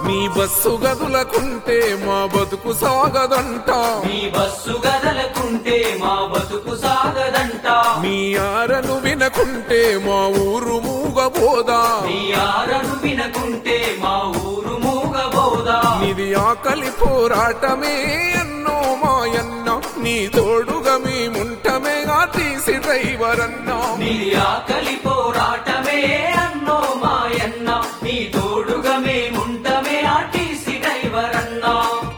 నీ బస్సు గదులకుంటే మా బతుకు సాగదంట మీ బస్సు గదలకుంటే మా బతుకు సాగదంట నీ ఆరను వినకుంటే మా ఊరు మూగబోదా మీ ఆరను వినకుంటే మా ఊరు మూగబోదా నీది ఆకలి పోరాటమే అన్నో మాయన్న నీ తోడుగా మేముంటమేగా తీసి డ్రైవర్ అన్నా నీ ఆకలి పోరాటమే అన్నో మాయన్న నీ తోడుగా మేముంటమే ఆర్టీసీ డ్రైవర్ అన్నా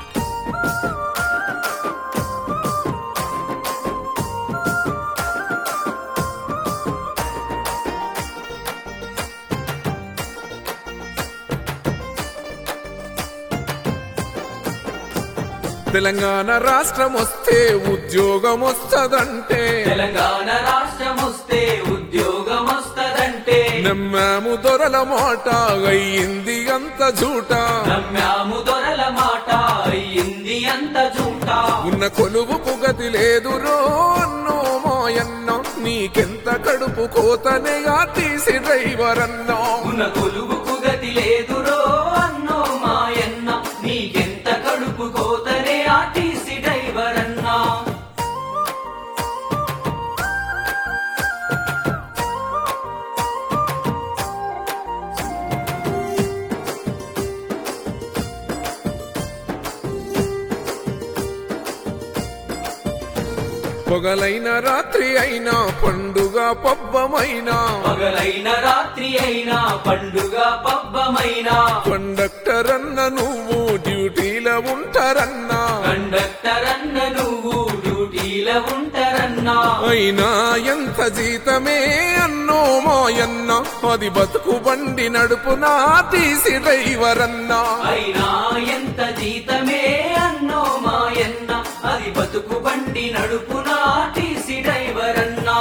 తెలంగాణ రాష్ట్రం వస్తే ఉద్యోగం వస్తదంటే తెలంగాణ రాష్ట్రం వస్తే ఉద్యోగం వస్తదంటే నమ్మాము దొరల మాట అయ్యింది అంత జూట నమ్మాము దొరల మాట అయ్యింది అంత జూట ఉన్న కొలువుకు గతి లేదురో అన్నో మాయన్న నీకెంత కడుపు కోతనేగా తీసి డ్రైవర్ అన్నా ఉన్న కొలువుకు గతి లేదురో అన్నో మాయన్న నీకెంత కడుపు కోతనే ఆర్టీసీ డ్రైవర్ అన్నా పొగలైన రాత్రి అయినా పండుగ పబ్బమైనా పగలైన రాత్రి అయినా పండుగ పబ్బమైనా కండక్టర్ అన్న నువ్వు డ్యూటీలో ఉంటారన్నా కండక్టర్ అన్న నువ్వు డ్యూటీలో ఉంటారన్నా అయినా ఎంత జీతమే అన్నో మాయన్న అది బతుకు బండి నడుపునా తీసి డ్రైవర్ అన్నా అయినా ఎంత జీతమే అన్నో మాయన్న అది బతుకు బండి నడుపునా టీసీ డ్రైవర్ అన్నా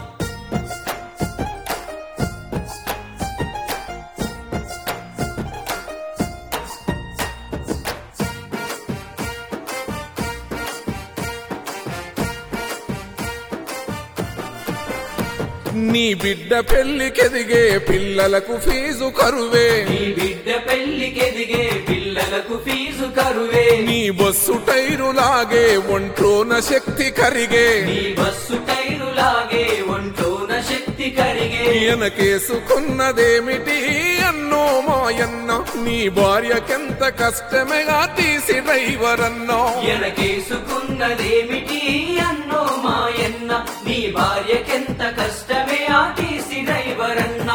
నీ బిడ్డ పెళ్లికెదిగే పిల్లలకు ఫీజు కరువే నీ బిడ్డ పెళ్లికెదిగే పిల్లలకు ఫీజు కరువే నీ బస్సు టైరు లాగే ఒంట్లోన శక్తి కరిగే నీ బస్సు టైరు లాగే ఒంటోన శక్తి కరిగే ఈయనకేసుకున్నదేమిటి అన్నో మాయన్న నీ భార్యకెంత కష్టమేగా తీసి డ్రైవర్ అన్నో ఎనకేసుకున్నదేమిటి అన్నో మాయన్న నీ భార్యకెంత కష్టమే ఆ టీసీ డ్రైవర్ అన్నా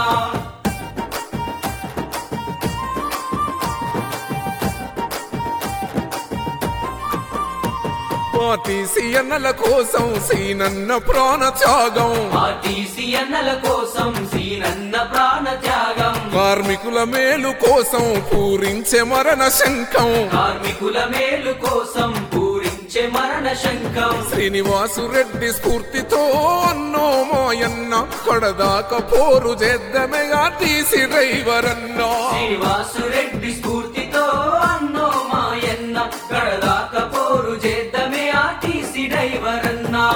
తీసి అన్నల కోసం సీనన్న ప్రాణ త్యాగం ఆర్టీసీ అన్నల కోసం సీనన్న ప్రాణ త్యాగం కార్మికుల మేలు కోసం పూరించే మరణ శంఖం కార్మికుల మేలు కోసం పూరించే మరణ శంఖం శ్రీనివాసు రెడ్డి స్ఫూర్తితో అన్నో మాయన్న కడదాక పోరు చేద్దమెగా తీసి డ్రైవర్ అన్నో శ్రీనివాసురెడ్డి స్ఫూర్తితో అన్నో మాయన్న కడదాక పోరు చేద్దమే ఆర్టీసీ డ్రైవర్ అన్నా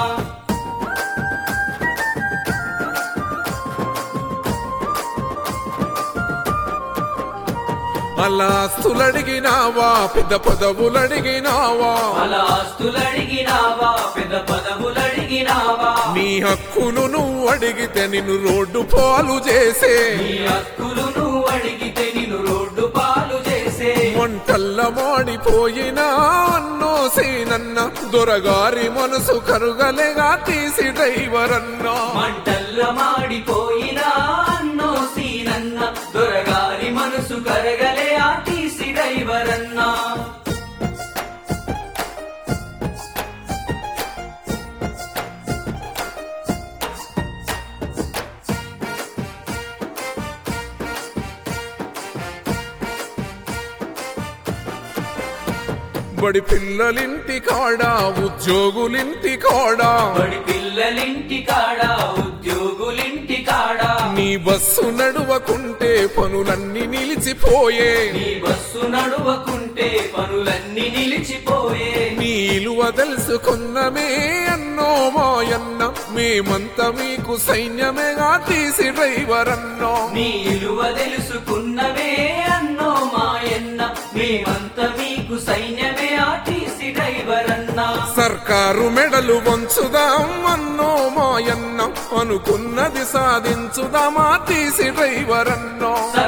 అలా ఆస్తులడిగినావా పెద్ద పదవులడిగినావా అలా ఆస్తులడిగినావా పెద్ద పదవులడిగినావా నీ హక్కును నువ్వు అడిగితే నిన్ను రోడ్డు పాలు చేసే నీ హక్కులు నువ్వు అడిగితే నిన్ను రోడ్డు పాలు చేసే వంటల్ల మాడిపోయినా అన్నో సీనన్న దొరగారి మనసు కరుగలేగా తీసి డ్రైవర్ అన్నా మంటల్ల మాడిపోయినా అన్నో సీనన్న దొరగారి మనసు కరగలే ఆర్టీసీ డ్రైవర్ అన్నా బడి పిల్లలింటి కాడా ఉద్యోగులింటి కాడా బడి పిల్లలింటి కాడ ఉద్యోగులింటి కాడ నీ బస్సు నడువకుంటే పనులన్నీ నిలిచిపోయే నీ బస్సు నడువకుంటే పనులన్నీ నిలిచిపోయే నీ ఇలువ తెలుసుకున్నమే అన్నో మాయన్న మేమంతా మీకు సైన్యమేగా తీసి డ్రైవర్ అన్నో నీ ఇలువ తెలుసుకున్నవే అన్నో మాయన్న మేమంతా మీకు సైన్యమే ఆ టీసీ డ్రైవర్ అన్నా సర్కారు మెడలు వంచుదాం అన్నో మాయన్న అనుకున్నది సాధించుదామా తీసి డ్రైవర్ అన్నో